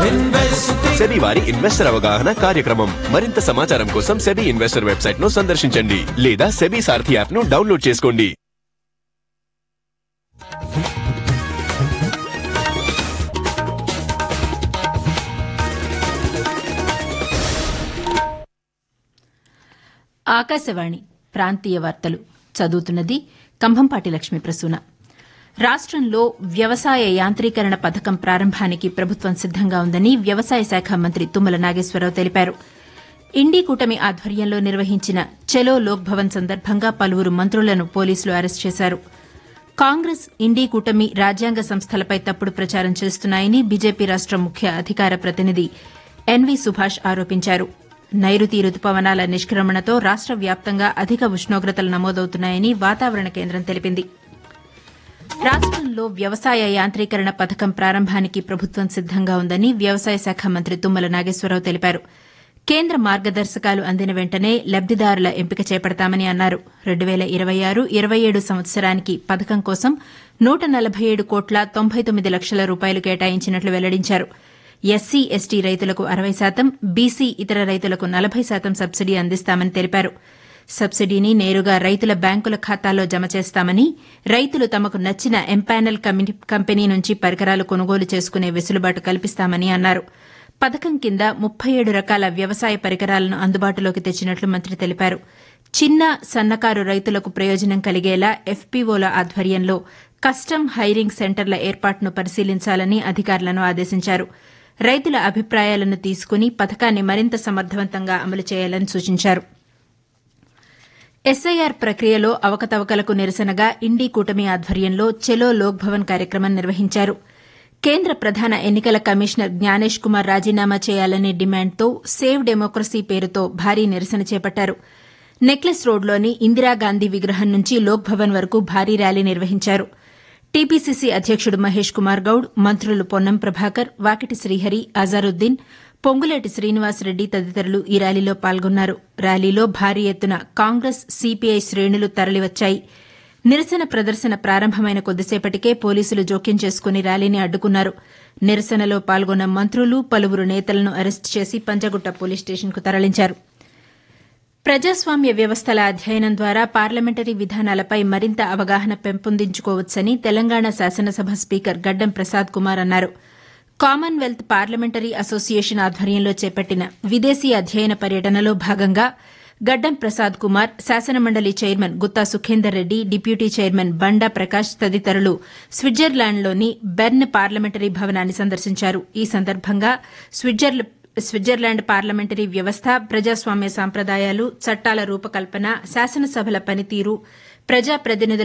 SEBI వారి investor అవగాహన కార్యక్రమం మరింత సమాచారం కోసం సెబీ ఇన్వెస్టర్ వెబ్సైట్ ను సందర్శించండి లేదా సెబీ సారథి యాప్ ను డౌన్లోడ్ చేసుకోండి ఆకాశవాణి ప్రాంతీయ వార్తలు చదువుతున్నది కంభంపాటి లక్ష్మీ ప్రసూన రాష్టంలో వ్యవసాయ యాంత్రీకరణ పథకం ప్రారంభానికి ప్రభుత్వం సిద్దంగా ఉందని వ్యవసాయ శాఖ మంత్రి తుమ్మల నాగేశ్వరరావు తెలిపారు ఇండీ కూటమి ఆధ్వర్యంలో నిర్వహించిన చలో లోక్ భవన్ సందర్భంగా పలువురు మంత్రులను పోలీసులు అరెస్ట్ చేశారు కాంగ్రెస్ ఇండీ కూటమి రాజ్యాంగ సంస్థలపై తప్పుడు ప్రచారం చేస్తున్నాయని బీజేపీ రాష్ట ముఖ్య అధికార ప్రతినిధి ఎన్వీ సుభాష్ ఆరోపించారు నైరుతి రుతుపవనాల నిష్క్రమణతో రాష్ట వ్యాప్తంగా అధిక ఉష్ణోగ్రతలు నమోదవుతున్నాయని వాతావరణ కేంద్రం తెలిపింది రాష్టంలో వ్యవసాయ యాంత్రీకరణ పథకం ప్రారంభానికి ప్రభుత్వం సిద్దంగా ఉందని వ్యవసాయ శాఖ మంత్రి తుమ్మల నాగేశ్వరరావు తెలిపారు కేంద్ర మార్గదర్శకాలు అందిన వెంటనే లబ్దిదారుల ఎంపిక చేపడతామని అన్నారు రెండు వేల ఇరవై ఆరు ఇరవై ఏడు సంవత్సరానికి పథకం కోసం నూట నలభై ఏడు కోట్ల తొంభై తొమ్మిది లక్షల రూపాయలు కేటాయించినట్లు వెల్లడించారు ఎస్సీ ఎస్టీ రైతులకు అరవై శాతం బీసీ ఇతర రైతులకు నలభై శాతం సబ్సిడీ అందిస్తామని తెలిపారు సబ్సిడీని నేరుగా రైతుల బ్యాంకుల ఖాతాల్లో జమ చేస్తామని రైతులు తమకు నచ్చిన ఎంపానల్ కంపెనీ నుంచి పరికరాలు కొనుగోలు చేసుకునే వెసులుబాటు కల్పిస్తామని అన్నారు పథకం కింద ముప్పై ఏడు రకాల వ్యవసాయ పరికరాలను అందుబాటులోకి తెచ్చినట్లు మంత్రి తెలిపారు చిన్న సన్నకారు రైతులకు ప్రయోజనం కలిగేలా ఎఫ్పీఓల ఆధ్వర్యంలో కస్టమ్ హైరింగ్ సెంటర్ల ఏర్పాటును పరిశీలించాలని అధికారులను ఆదేశించారు రైతుల అభిప్రాయాలను తీసుకుని పథకాన్ని మరింత సమర్థవంతంగా అమలు చేయాలని సూచించారు ఎస్ఐఆర్ ప్రక్రియలో అవకతవకలకు నిరసనగా ఇండీ కూటమి ఆధ్వర్యంలో చెలో లోక్ భవన్ కార్యక్రమం నిర్వహించారు కేంద్ర ప్రధాన ఎన్నికల కమిషనర్ జ్ఞానేష్ కుమార్ రాజీనామా చేయాలనే డిమాండ్తో సేవ్ డెమోక్రసీ పేరుతో భారీ నిరసన చేపట్టారు నెక్లెస్ రోడ్లోని ఇందిరాగాంధీ విగ్రహం నుంచి లోక్ భవన్ వరకు భారీ ర్యాలీ నిర్వహించారు టీపీసీసీ అధ్యకుడు మహేష్ కుమార్ గౌడ్ మంత్రులు పొన్నం ప్రభాకర్ వాకిటి శ్రీహరి అజారుద్దీన్ పొంగులేటి శ్రీనివాసరెడ్డి తదితరులు ఈ ర్యాలీలో పాల్గొన్నారు ర్యాలీలో భారీ ఎత్తున కాంగ్రెస్ సీపీఐ శ్రేణులు తరలివచ్చాయి నిరసన ప్రదర్శన ప్రారంభమైన కొద్దిసేపటికే పోలీసులు జోక్యం చేసుకుని ర్యాలీని అడ్డుకున్నారు నిరసనలో పాల్గొన్న మంత్రులు పలువురు నేతలను అరెస్టు చేసి పంజగుట్ట పోలీస్ స్టేషన్కు తరలించారు ప్రజాస్వామ్య వ్యవస్థల అధ్యయనం ద్వారా పార్లమెంటరీ విధానాలపై మరింత అవగాహన పెంపొందించుకోవచ్చని తెలంగాణ శాసనసభ స్పీకర్ గడ్డం ప్రసాద్ కుమార్ అన్నారు కామన్వెల్త్ పార్లమెంటరీ అసోసియేషన్ ఆధ్వర్యంలో చేపట్టిన విదేశీ అధ్యయన పర్యటనలో భాగంగా గడ్డం ప్రసాద్ కుమార్ శాసనమండలి chairman Gutha Sukhender Reddy deputy chairman Banda Prakash తదితరులు స్విట్జర్లాండ్లోని బెర్న్ పార్లమెంటరీ భవనాన్ని సందర్శించారు ఈ సందర్భంగా స్విట్జర్లాండ్ పార్లమెంటరీ వ్యవస్థ ప్రజాస్వామ్య సాంప్రదాయాలు చట్టాల రూపకల్పన శాసనసభల పనితీరు ప్రజాప్రతినిధుల